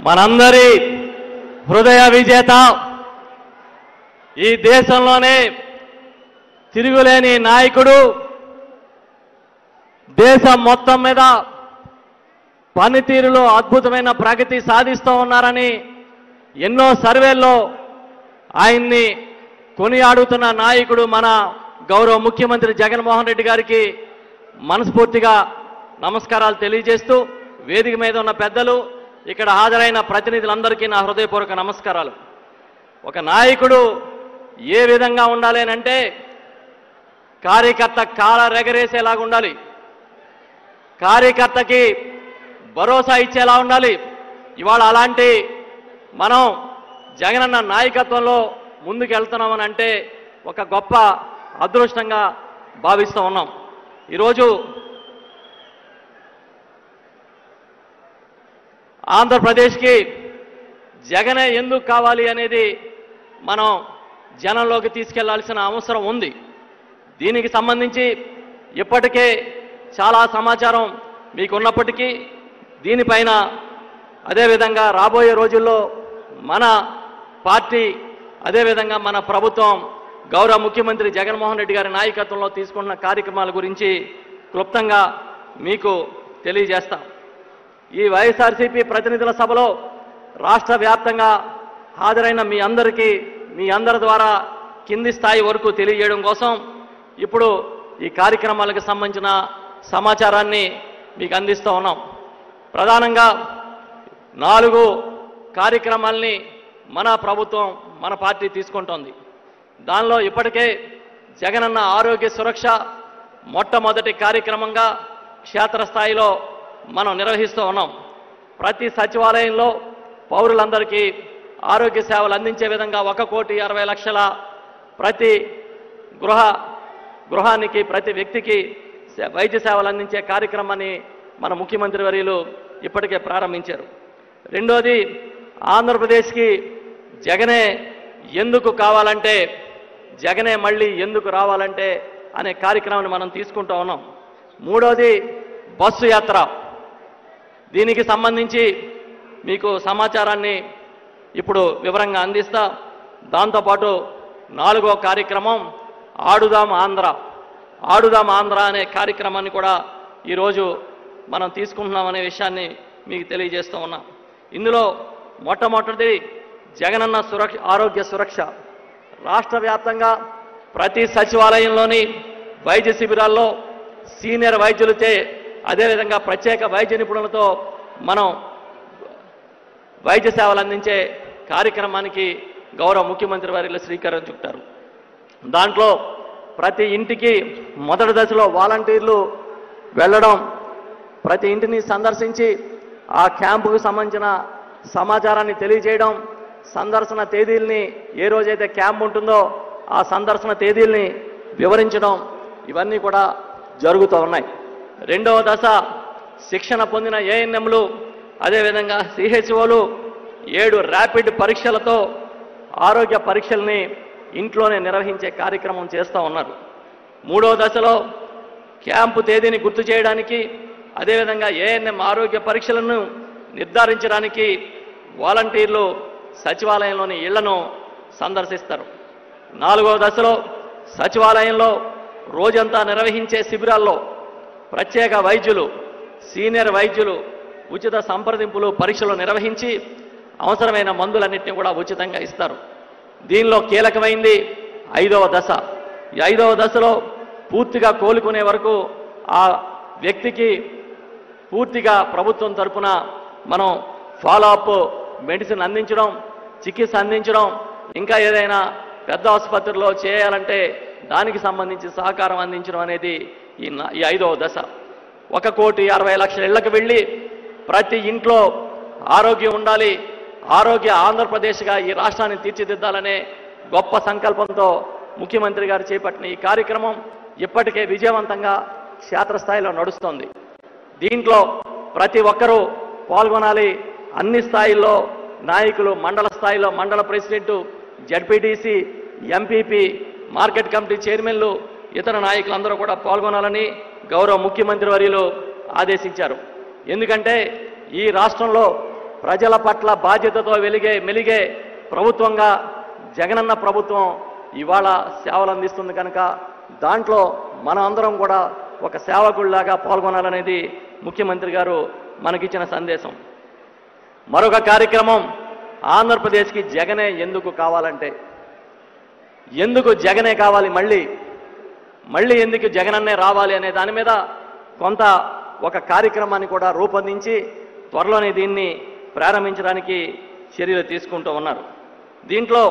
మనందరి హృదయ విజేత ఈ దేశంలోనే తిరుగులేని నాయకుడు దేశం మొత్తం మీద పనితీరులో అద్భుతమైన ప్రగతి సాధిస్తూ ఉన్నారని ఎన్నో సర్వేల్లో ఆయన్ని కొనియాడుతున్న నాయకుడు మన గౌరవ ముఖ్యమంత్రి జగన్మోహన్ రెడ్డి గారికి మనస్ఫూర్తిగా నమస్కారాలు తెలియజేస్తూ వేదిక మీద ఉన్న పెద్దలు ఇక్కడ హాజరైన ప్రతినిధులందరికీ నా హృదయపూర్వక నమస్కారాలు ఒక నాయకుడు ఏ విధంగా ఉండాలి అని అంటే కార్యకర్త కాల రెగరేసేలాగా ఉండాలి కార్యకర్తకి భరోసా ఇచ్చేలా ఉండాలి ఇవాళ అలాంటి మనం జగనన్న నాయకత్వంలో ముందుకు వెళ్తున్నామని అంటే ఒక గొప్ప అదృష్టంగా భావిస్తూ ఉన్నాం ఈరోజు ఆంధ్రప్రదేశ్కి జగనే ఎందుకు కావాలి అనేది మనం జనంలోకి తీసుకెళ్లాల్సిన అవసరం ఉంది దీనికి సంబంధించి ఇప్పటికే చాలా సమాచారం మీకు ఉన్నప్పటికీ దీనిపైన అదేవిధంగా రాబోయే రోజుల్లో మన పార్టీ అదేవిధంగా మన ప్రభుత్వం గౌరవ ముఖ్యమంత్రి జగన్మోహన్ రెడ్డి గారి నాయకత్వంలో తీసుకున్న కార్యక్రమాల గురించి క్లుప్తంగా మీకు తెలియజేస్తాం ఈ వైఎస్ఆర్సీపీ ప్రతినిధుల సభలో రాష్ట్ర వ్యాప్తంగా హాజరైన మీ అందరికీ మీ అందరి ద్వారా కింది స్థాయి వరకు తెలియజేయడం కోసం ఇప్పుడు ఈ కార్యక్రమాలకు సంబంధించిన సమాచారాన్ని మీకు అందిస్తూ ఉన్నాం ప్రధానంగా నాలుగు కార్యక్రమాల్ని మన ప్రభుత్వం మన పార్టీ తీసుకుంటోంది దానిలో ఇప్పటికే జగనన్న ఆరోగ్య సురక్ష మొట్టమొదటి కార్యక్రమంగా క్షేత్రస్థాయిలో మనం నిర్వహిస్తూ ఉన్నాం ప్రతి సచివాలయంలో పౌరులందరికీ ఆరోగ్య సేవలు అందించే విధంగా ఒక కోటి అరవై లక్షల ప్రతి గృహ గృహానికి ప్రతి వ్యక్తికి సే- వైద్య సేవలు అందించే కార్యక్రమాన్ని మన ముఖ్యమంత్రి వర్యులు ఇప్పటికే ప్రారంభించారు రెండోది ఆంధ్రప్రదేశ్కి జగనే ఎందుకు కావాలంటే జగనే మళ్ళీ ఎందుకు రావాలంటే అనే కార్యక్రమాన్ని మనం తీసుకుంటూ ఉన్నాం మూడోది బస్సు యాత్ర దీనికి సంబంధించి మీకు సమాచారాన్ని ఇప్పుడు వివరంగా అందిస్తా దాంతోపాటు నాలుగో కార్యక్రమం ఆడుదాం ఆంధ్ర ఆడుదాం ఆంధ్ర అనే కార్యక్రమాన్ని కూడా ఈరోజు మనం తీసుకుంటున్నాం అనే విషయాన్ని మీకు తెలియజేస్తూ ఉన్నాం ఇందులో మొట్టమొదటిది జగనన్న సురక్ష ఆరోగ్య సురక్ష రాష్ట్ర వ్యాప్తంగా ప్రతి సచివాలయంలోని వైద్య శిబిరాల్లో సీనియర్ వైద్యులచే అదేవిధంగా ప్రత్యేక వైద్య నిపుణులతో మనం వైద్య సేవలు అందించే కార్యక్రమానికి గౌరవ ముఖ్యమంత్రి వారిలో శ్రీకారం చుట్టారు దాంట్లో ప్రతి ఇంటికి మొదటి దశలో వాలంటీర్లు వెళ్ళడం ప్రతి ఇంటిని సందర్శించి ఆ క్యాంపుకు సంబంధించిన సమాచారాన్ని తెలియజేయడం సందర్శన తేదీల్ని ఏ రోజైతే క్యాంప్ ఉంటుందో ఆ సందర్శన తేదీల్ని వివరించడం ఇవన్నీ కూడా జరుగుతూ ఉన్నాయి రెండవ దశ శిక్షణ పొందిన ఏఎన్ఎంలు అదేవిధంగా సిహెచ్ఓలు ఏడు ర్యాపిడ్ పరీక్షలతో ఆరోగ్య పరీక్షల్ని ఇంట్లోనే నిర్వహించే కార్యక్రమం చేస్తూ ఉన్నారు మూడో దశలో క్యాంపు తేదీని గుర్తు చేయడానికి అదేవిధంగా ఏఎన్ఎం ఆరోగ్య పరీక్షలను నిర్ధారించడానికి వాలంటీర్లు సచివాలయంలోని ఇళ్లను సందర్శిస్తారు నాలుగో దశలో సచివాలయంలో రోజంతా నిర్వహించే శిబిరాల్లో ప్రత్యేక వైద్యులు సీనియర్ వైద్యులు ఉచిత సంప్రదింపులు పరీక్షలు నిర్వహించి అవసరమైన మందులన్నింటినీ కూడా ఉచితంగా ఇస్తారు దీనిలో కీలకమైంది ఐదవ దశ ఈ ఐదవ దశలో పూర్తిగా కోలుకునే వరకు ఆ వ్యక్తికి పూర్తిగా ప్రభుత్వం తరపున మనం ఫాలో అప్ మెడిసిన్ అందించడం చికిత్స అందించడం ఇంకా ఏదైనా పెద్ద ఆసుపత్రిలో చేయాలంటే దానికి సంబంధించి సహకారం అందించడం అనేది ఈ నా- ఈ ఐదవ దశ ఒక కోటి అరవై లక్షల ఇళ్లకు వెళ్ళి ప్రతి ఇంట్లో ఆరోగ్యం ఉండాలి ఆరోగ్య ఆంధ్రప్రదేశ్గా ఈ రాష్ట్రాన్ని తీర్చిదిద్దాలనే గొప్ప సంకల్పంతో ముఖ్యమంత్రి గారు చేపట్టిన ఈ కార్యక్రమం ఇప్పటికే విజయవంతంగా క్షేత్రస్థాయిలో నడుస్తోంది దీంట్లో ప్రతి ఒక్కరూ పాల్గొనాలి అన్ని స్థాయిల్లో నాయకులు మండల స్థాయిలో మండల president ZPTC MPP market committee చైర్మన్లు ఇతర నాయకులందరూ కూడా పాల్గొనాలని గౌరవ ముఖ్యమంత్రి వర్యులు ఆదేశించారు ఎందుకంటే ఈ రాష్ట్రంలో ప్రజల పట్ల బాధ్యతతో వెలిగే మెలిగే ప్రభుత్వంగా జగనన్న ప్రభుత్వం ఇవాళ సేవలు అందిస్తుంది కనుక దాంట్లో మనం అందరం కూడా ఒక సేవకుల్లాగా పాల్గొనాలనేది ముఖ్యమంత్రి గారు మనకిచ్చిన సందేశం మరొక కార్యక్రమం ఆంధ్రప్రదేశ్కి జగనే ఎందుకు కావాలంటే ఎందుకు జగనే కావాలి మళ్ళీ మళ్ళీ ఎందుకు జగనన్నే రావాలి అనే దాని మీద కొంత ఒక కార్యక్రమాన్ని కూడా రూపొందించి త్వరలోనే దీన్ని ప్రారంభించడానికి చర్యలు తీసుకుంటూ ఉన్నారు దీంట్లో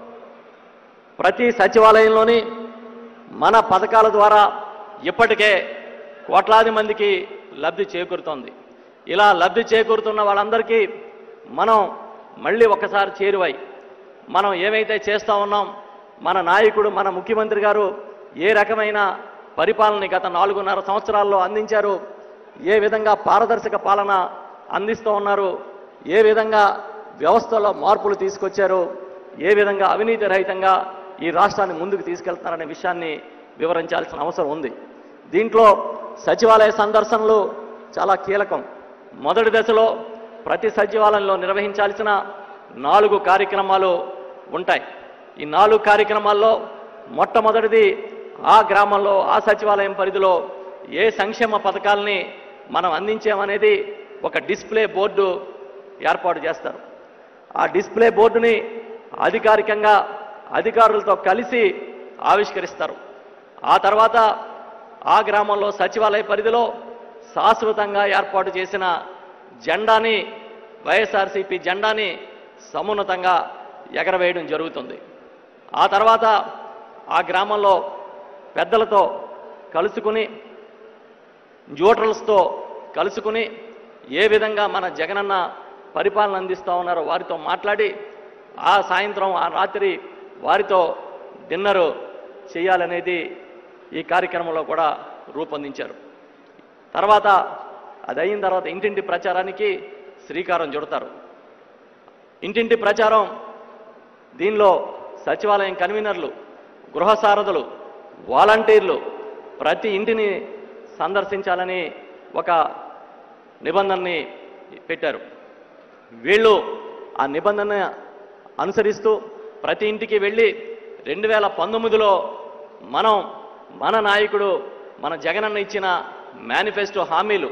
ప్రతి సచివాలయంలోని మన పథకాల ద్వారా ఇప్పటికే కోట్లాది మందికి లబ్ధి చేకూరుతోంది ఇలా లబ్ధి చేకూరుతున్న వాళ్ళందరికీ మనం మళ్ళీ ఒకసారి చేరువై మనం ఏమైతే చేస్తూ ఉన్నాం మన నాయకుడు మన ముఖ్యమంత్రి గారు ఏ రకమైన పరిపాలన గత నాలుగున్నర సంవత్సరాల్లో అందించారు ఏ విధంగా పారదర్శక పాలన అందిస్తూ ఉన్నారు ఏ విధంగా వ్యవస్థలో మార్పులు తీసుకొచ్చారు ఏ విధంగా అవినీతి రహితంగా ఈ రాష్ట్రాన్ని ముందుకు తీసుకెళ్తున్నారనే విషయాన్ని వివరించాల్సిన అవసరం ఉంది దీంట్లో సచివాలయ సందర్శనలు చాలా కీలకం మొదటి దశలో ప్రతి సచివాలయంలో నిర్వహించాల్సిన నాలుగు కార్యక్రమాలు ఉంటాయి ఈ నాలుగు కార్యక్రమాల్లో మొట్టమొదటిది ఆ గ్రామంలో ఆ సచివాలయం పరిధిలో ఏ సంక్షేమ పథకాలని మనం అందించామనేది ఒక డిస్ప్లే బోర్డు ఏర్పాటు చేస్తారు ఆ డిస్ప్లే బోర్డుని అధికారికంగా అధికారులతో కలిసి ఆవిష్కరిస్తారు ఆ తర్వాత ఆ గ్రామంలో సచివాలయ పరిధిలో శాశ్వతంగా ఏర్పాటు చేసిన జెండాని వైఎస్ఆర్సీపీ జెండాని సమున్నతంగా ఎగరవేయడం జరుగుతుంది ఆ తర్వాత ఆ గ్రామంలో పెద్దలతో కలుసుకుని న్యూట్రల్స్తో కలుసుకుని ఏ విధంగా మన జగనన్న పరిపాలన అందిస్తూ ఉన్నారో వారితో మాట్లాడి ఆ సాయంత్రం ఆ రాత్రి వారితో డిన్నరు చేయాలనేది ఈ కార్యక్రమంలో కూడా రూపొందించారు తర్వాత అది అయిన తర్వాత ఇంటింటి ప్రచారానికి శ్రీకారం చుడతారు ఇంటింటి ప్రచారం దీనిలో సచివాలయం కన్వీనర్లు గృహ సారథులు వాలంటీర్లు ప్రతి ఇంటిని సందర్శించాలని ఒక నిబంధనని పెట్టారు వీళ్ళు ఆ నిబంధన అనుసరిస్తూ ప్రతి ఇంటికి వెళ్ళి రెండు వేల పంతొమ్మిదిలో మనం మన నాయకుడు మన జగనన్న ఇచ్చిన మేనిఫెస్టో హామీలు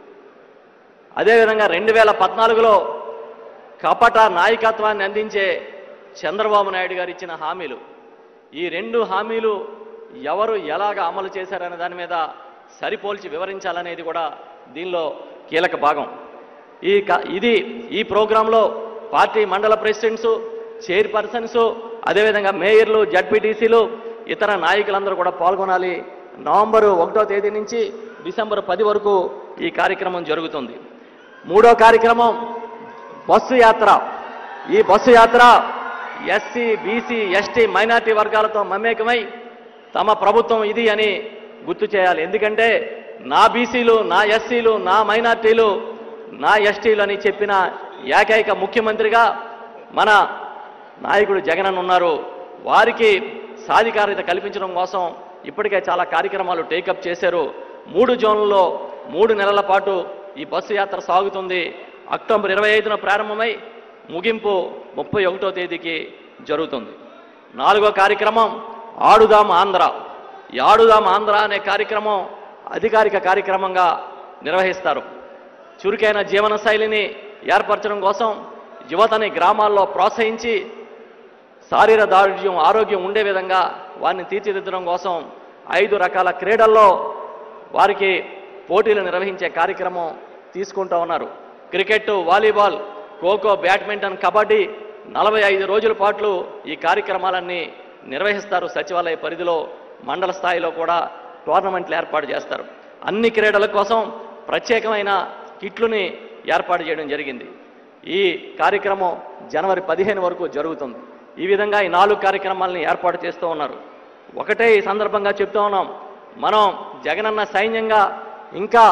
అదేవిధంగా రెండు వేల పద్నాలుగులో కపట నాయకత్వాన్ని అందించే చంద్రబాబు నాయుడు గారు ఇచ్చిన హామీలు ఈ రెండు హామీలు ఎవరు ఎలాగ అమలు చేశారనే దాని మీద సరిపోల్చి వివరించాలనేది కూడా దీనిలో కీలక భాగం ఈ క- ఇది ఈ ప్రోగ్రాంలో పార్టీ మండల ప్రెసిడెంట్స్ చైర్పర్సన్స్ అదేవిధంగా మేయర్లు జడ్పీటీసీలు ఇతర నాయకులందరూ కూడా పాల్గొనాలి నవంబరు ఒకటో తేదీ నుంచి డిసెంబర్ పది వరకు ఈ కార్యక్రమం జరుగుతుంది మూడో కార్యక్రమం బస్సు యాత్ర ఈ బస్సు యాత్ర ఎస్సీ బీసీ ఎస్టీ మైనార్టీ వర్గాలతో మమేకమై తమ ప్రభుత్వం ఇది అని గుర్తు చేయాలి ఎందుకంటే నా బీసీలు నా ఎస్సీలు నా మైనార్టీలు నా ఎస్టీలు అని చెప్పిన ఏకైక ముఖ్యమంత్రిగా మన నాయకుడు జగనన్న ఉన్నారు వారికి సాధికారిత కల్పించడం కోసం ఇప్పటికే చాలా కార్యక్రమాలు టేకప్ చేశారు మూడు జోన్లలో మూడు నెలల పాటు ఈ బస్సు యాత్ర సాగుతుంది అక్టోబర్ ఇరవై ఐదున ప్రారంభమై ముగింపు ముప్పై ఒకటో తేదీకి జరుగుతుంది నాలుగో కార్యక్రమం ఆడుదాం ఆంధ్ర ఈ ఆడుదాం ఆంధ్ర అనే కార్యక్రమం అధికారిక కార్యక్రమంగా నిర్వహిస్తారు చురుకైన జీవన శైలిని ఏర్పరచడం కోసం యువతని గ్రామాల్లో ప్రోత్సహించి శారీర దారుఢ్యం ఆరోగ్యం ఉండే విధంగా వారిని తీర్చిదిద్దడం కోసం ఐదు రకాల క్రీడల్లో వారికి పోటీలు నిర్వహించే కార్యక్రమం తీసుకుంటూ ఉన్నారు cricket volleyball kho kho badminton kabaddi నలభై ఐదు రోజుల పాటు ఈ కార్యక్రమాలన్నీ నిర్వహిస్తారు సచివాలయ పరిధిలో మండల స్థాయిలో కూడా టోర్నమెంట్లు ఏర్పాటు చేస్తారు అన్ని క్రీడల కోసం ప్రత్యేకమైన కిట్లుని ఏర్పాటు చేయడం జరిగింది ఈ కార్యక్రమం జనవరి పదిహేను వరకు జరుగుతుంది ఈ విధంగా ఈ నాలుగు కార్యక్రమాలని ఏర్పాటు చేస్తూ ఉన్నారు ఒకటే ఈ సందర్భంగా చెప్తూ ఉన్నాం మనం జగనన్న సైన్యంగా ఇంకా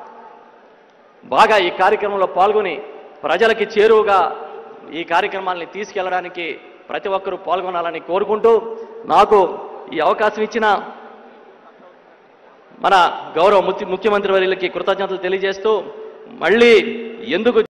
బాగా ఈ కార్యక్రమంలో పాల్గొని ప్రజలకి చేరువుగా ఈ కార్యక్రమాల్ని తీసుకెళ్ళడానికి ప్రతి ఒక్కరూ పాల్గొనాలని కోరుకుంటూ నాకు ఈ అవకాశం ఇచ్చిన మన గౌరవ ముఖ్య- ముఖ్యమంత్రి వర్యులకి కృతజ్ఞతలు తెలియజేస్తూ మళ్ళీ ఎందుకు